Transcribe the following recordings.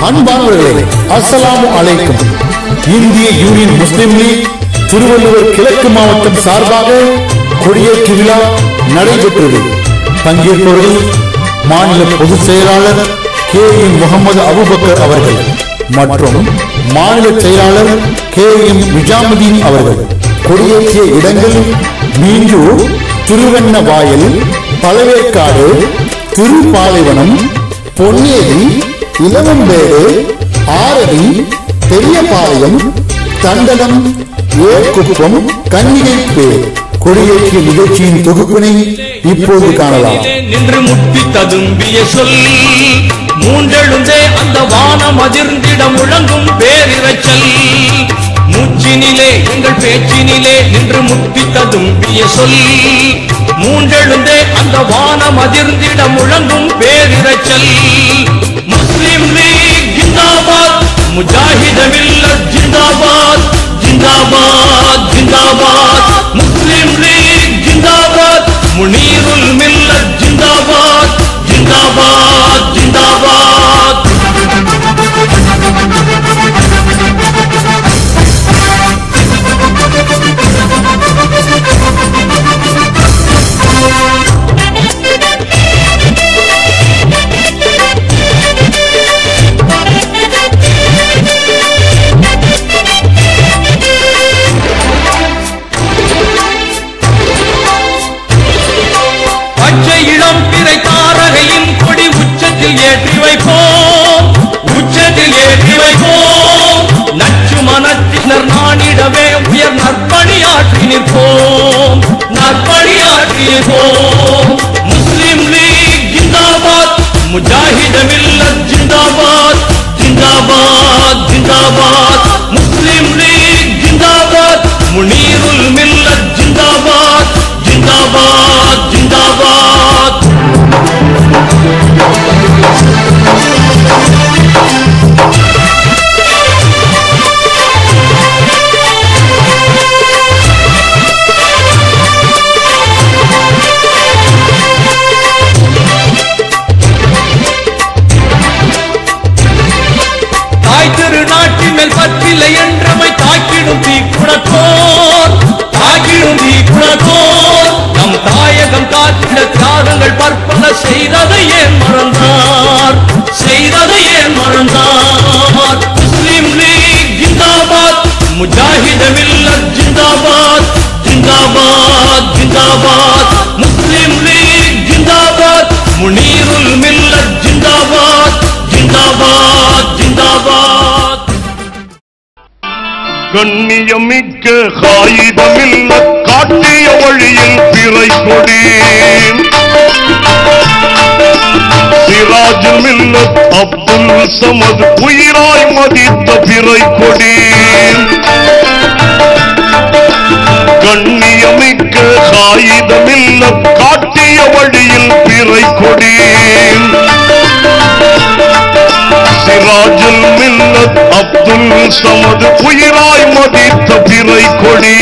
அன்பானவர்களே அஸ்ஸலாமு அலைக்கும் இந்திய யூனியன் முஸ்லிம் லீக் திருவள்ளுவர் கிழக்கு மாவட்டம் சார்பாக கொடியேற்று விழா நடைபெற்றது பங்கேற்பவர்கள் மாநில பொதுச் செயலாளர் கே எம் முகமது அபுபக்கர் அவர்கள் மற்றும் மாநில செயலாளர் கே எம் நிஜாமுதீன் அவர்கள் கொடியேற்றிய இடங்கள் மீஞ்சூர் திருவெண்ணவாயல் பழவேற்காடு திருப்பாலைவனம் பொன்னேரி இளவம்பேடு ஆரடி பெரியபாளையம் தண்டலம் ஏர்குப்பம் கன்னிகைப்பேர் கொடியேற்றிய நிகழ்ச்சியின் தொகுப்பினை இப்போது காணலாம் நின்று முட்டி ததும்பிய சொல் மூன்றெழுந்தே அந்த வானம் அதிர்ந்திட முழங்கும் பேரிரைச்சல் மூச்சினிலே எங்கள் பேச்சினிலே நின்று முட்டி ததும்பிய சொல் மூன்றெழுந்தே அந்த வானம் அதிர்ந்திட முழங்கும் பேரிரைச்சல் முஸ்லிம் லீக் ஜிந்தாபாத் முஜாஹித மில்லத் ஜிந்தாபாத் ஜிந்தாபாத் ஜிந்தாபாத் முஸ்லிம் லீக் ஜிந்தாபாத் முனீருல் மில்லத் ஜிந்தாபாத் ஜிந்தாபாத் ஜிந்தாபாத் பச்சை இளம் பிறை தாரகையின் கொடி உச்சத்தில் ஏற்றி வைப்போம் உச்சத்தில் ஏற்றி வைப்போம் நச்சு மனத்தினர் நானிடமே உயர் நற்பணியாற்றி நிற்போம் நற்பணியாற்றி நிற்போம் முஸ்லிம் லீக் ஜிந்தாபாத் முஜாஹித மில்லத் ஜிந்தாபாத் ஜிந்தாபாத் ஜிந்தாபாத் முஸ்லிம் லீக் ஜிந்தாபாத் முனீருல் மில்லத் ஜிந்தாபாத் ஜிந்தாபாத் ஜிந்தாபாத் தாய் திருநாட்டின் மேல் பற்றில்லை என்றமை தாக்கிடும் தீக்குணத்தோர் தாக்கிடும் தீக்குணத்தோர் நம் தாயகம் காத்திட தியாகங்கள் பற்பல செய்ததை ஏன் மறந்தார் செய்ததை ஏன் மறந்தார் முஸ்லிம் லீக் ஜிந்தாபாத் முஜாஹித மில்லத் ஜிந்தாபாத் ஜிந்தாபாத் ஜிந்தாபாத் முஸ்லிம் லீக் ஜிந்தாபாத் முனீருல் மில்லத் ஜிந்தாபாத் ஜிந்தாபாத் ஜிந்தாபாத் கண்ணியமிக்க காகிதமில்ல காட்டிய வழியில் பிறை கொடி சிராஜுல் மில்லத் அப்துல் சமது உயிராய் மதித்த பிறை கொடி கண்ணியமிக்க காகிதமில்ல காட்டிய வழியில் பிறை கொடி சிராஜுல் மில்லத் அப்துல் சமது உயிராய் மதித்த பிறை கொடி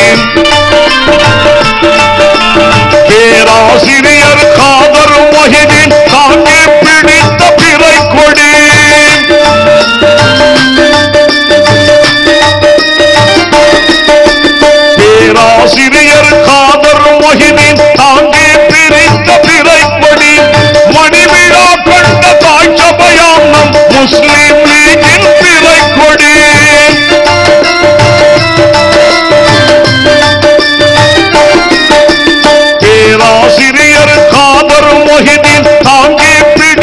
பேராசிரியர் காதர் மொஹிதீன் தாங்கி பிடித்த பிறை கொடி பேராசிரியர் காதர் மொஹிதீன் தாங்கி பிரித்த பிறை கொடி மணிவிழா கண்ட தாய் சபையாம் நம் முஸ்லிம் லீகின் பிறை கொடி பேராசிரியர் காதர் மொஹிதீன் தாங்கி பிடி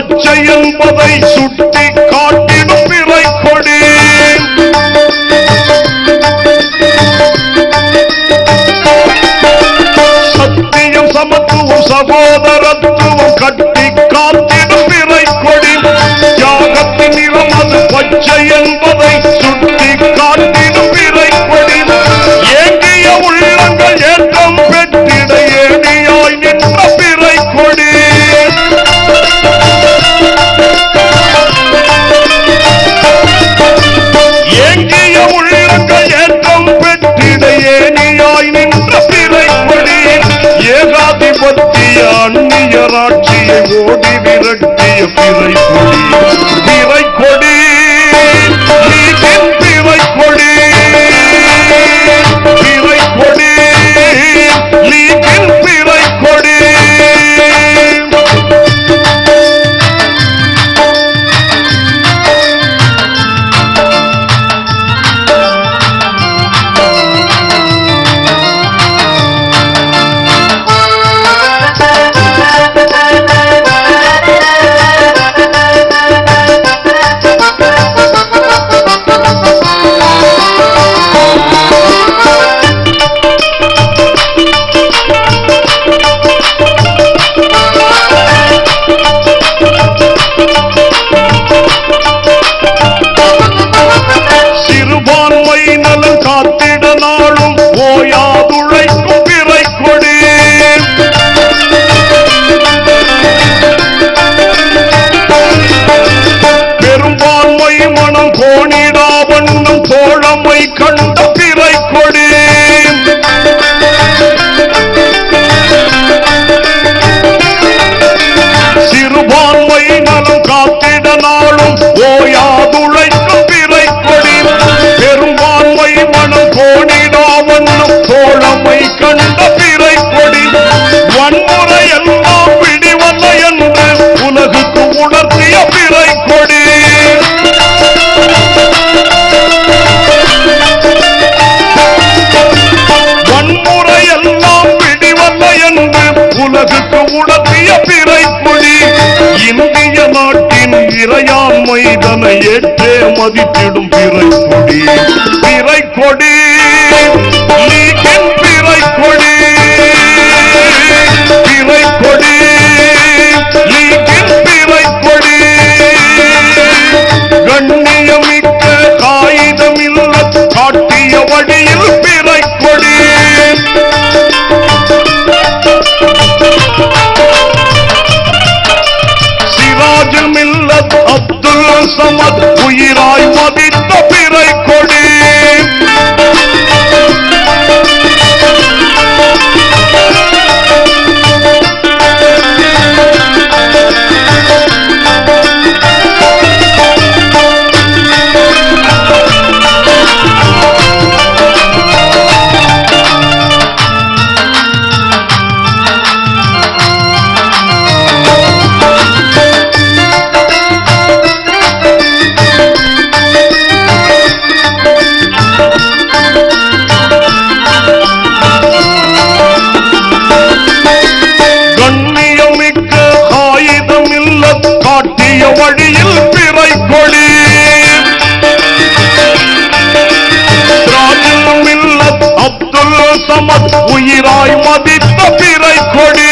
பச்சை என்பதை சுட்டி காட்டிடும் பிறை கொடி சத்தியம் சமத்துவம் சகோதரத்துவம் கட்டி காத்திடும் பிறை கொடி தியாகத்தின் நிறம் அது பச்சை என்பதை சுட்டி காட்டிடும் பிறை கொடி ஏங்கிய உள்ளங்கள் ஏற்றம் பெற்றிட ஏணியாய் நின்ற பிறை கொடி ஏங்கிய உள்ளங்கள் ஏற்றம் பெற்றிட ஏணியாய் நின்ற பிறை கொடி ஏகாதிபத்திய அந்நியராட்சியை ஓடி விரட்டிய பிறை கொடி பிறை கொடி நீதின் பிறை கொடி பிறை கொடி நீதின் பிறை கொடி சிறுபான்மை நலன் காத்திட நாளும் ஓயாதுழைக்கும் பிறை கொடி பெரும்பான்மை மனம் கோணிடா வண்ணம் தோழமை கண்ட பிறை கொடி சிறுபான்மை நலம் காத்திட நாளும் ஓயாதுழைக்கும் பிறை கொடி பெரும்பான்மை மனம் கோணிடா வண்ணம் தோழமை கண்ட பிறை கொடி வன்முறை எல்லாம் பிடிவல்ல என்று உலகுக்கு உணர்த்திய பிறை கொடி வன்முறை எல்லாம் பிடிவல்ல என்று உலகுக்கு உணர்த்திய பிறை கொடி இந்திய நாட்டின் இறையாண்மை தனை ஏற்றே மதித்திடும் பிறை கொடி பிறை கொடி நீக்கின் பிறை கொடி பிறை கொடி நீக்கின் பிறை கொடி கண்ணியமிக்க காகிதமில்ல காட்டிய வழியில் பிறை கொடி சிராஜுல் மில்லத் அப்துல் சமத் உயிராய் மதித்த பிறை கொடி கண்ணியமிக்க ஆயுதமில்ல காட்டிய வழியில் பிறை கொடி மில்லத் அப்துல் சமத் உயிராய் மதித்த பிறை கொடி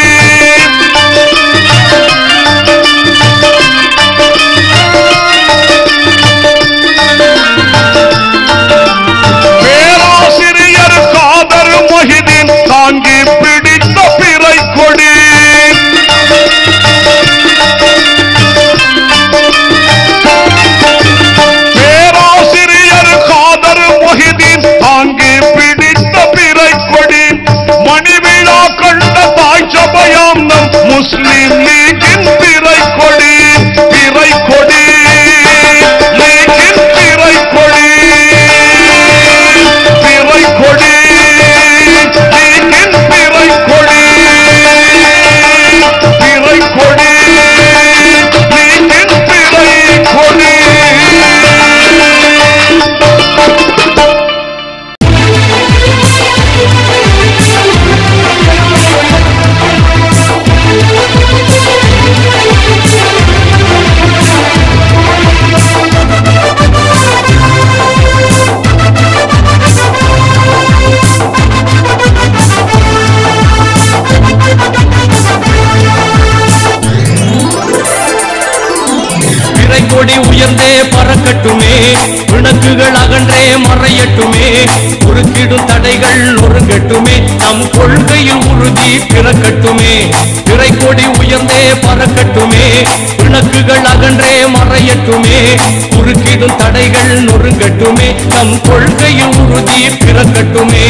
பேராசிரியர் காதர் மொஹிதீன் தாங்கி பிடித்த பிறை கொடி பேராசிரியர் காதர் மொஹிதீன் தாங்கி பிடித்த பிறை கொடி மணிவிழா கண்ட தாய் சபையாம் நம் முஸ்லிம் லீகின் பிறை கொடி பிறை கொடி லீகின் பிறை கொடி பிறை கொடி லீகின் பிறை கொடி பிறை கொடி லீகின் பிறை கொடி Thank you. கொடி உயர்ந்தே பறக்கட்டுமே விளக்குகள் அகன்றே மறையட்டுமே குறுக்கிடும் தடைகள் நொறுங்கட்டுமே நம் கொள்கையில் உறுதி பிறக்கட்டுமே பிறை கொடி உயர்ந்தே பறக்கட்டுமே விளக்குகள் அகன்றே மறையட்டுமே குறுக்கிடும் தடைகள் நொறுங்கட்டுமே நம் கொள்கையில் உறுதி பிறக்கட்டுமே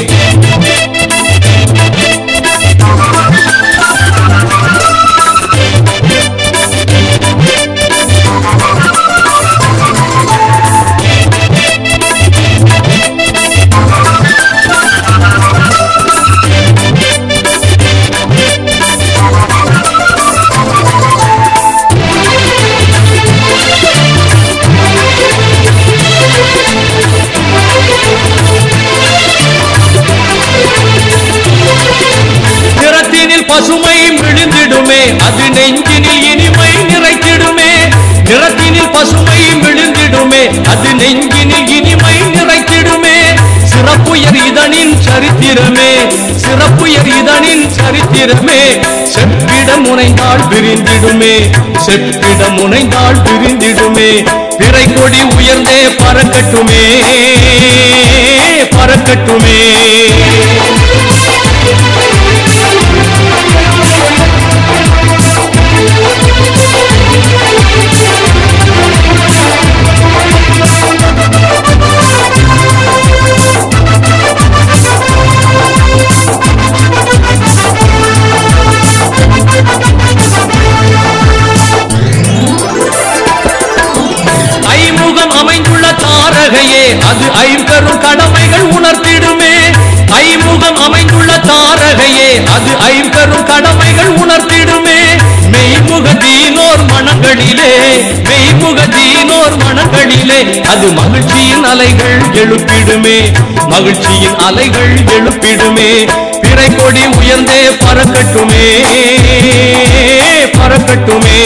நிறத்தினில் பசுமை விழுந்திடுமே அது நெஞ்சினில் இனிமை நிறைத்திடுமே நிறத்தினில் பசுமை விழுந்திடுமே அது நெஞ்சினில் இனிமை நிறைத்திடுமே சிறப்புயர் இதனின் சரித்திரமே சிறப்புயர் இதனின் சரித்திரமே செப்பிட முனைந்தால் விரிந்திடுமே செப்பிட முனைந்தால் விரிந்திடுமே பிறை கொடி உயர்ந்தே பறக்கட்டுமே பறக்கட்டுமே ஐமுகம் அமைந்துள்ள தாரகையே அது ஐம்பெரும் கடமைகள் உணர்த்திடுமே ஐமுகம் அமைந்துள்ள தாரகையே அது ஐம்பெரும் கடமைகள் உணர்த்திடுமே மெய்முக தீனோர் மனங்களிலே மெய்முக தீனோர் மனங்களிலே அது மகிழ்ச்சியின் அலைகள் எழுப்பிடுமே மகிழ்ச்சியின் அலைகள் எழுப்பிடுமே பிறை கொடி உயர்ந்தே பறக்கட்டுமே பறக்கட்டுமே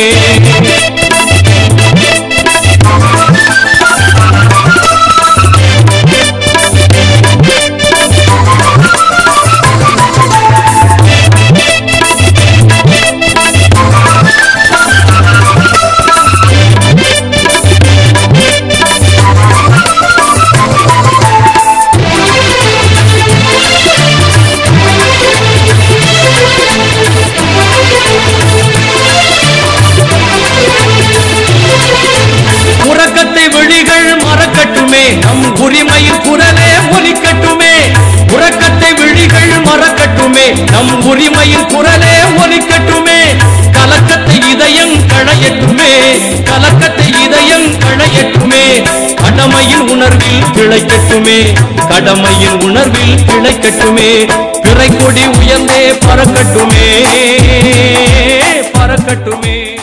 உறக்கத்தை விழிகள் மறக்கட்டுமே நம் உரிமையின் குரலே ஒலிக்கட்டுமே உறக்கத்தை விழிகள் மறக்கட்டுமே நம் உரிமையின் குரலே ஒலிக்கட்டுமே கலக்கத்தை இதயம் களையட்டுமே கலக்கத்தை இதயம் களையட்டுமே கடமையின் உணர்வில் திளைக்கட்டுமே கடமையின் உணர்வில் திளைக்கட்டுமே பிறை கொடி உயர்ந்தே பறக்கட்டுமே பறக்கட்டுமே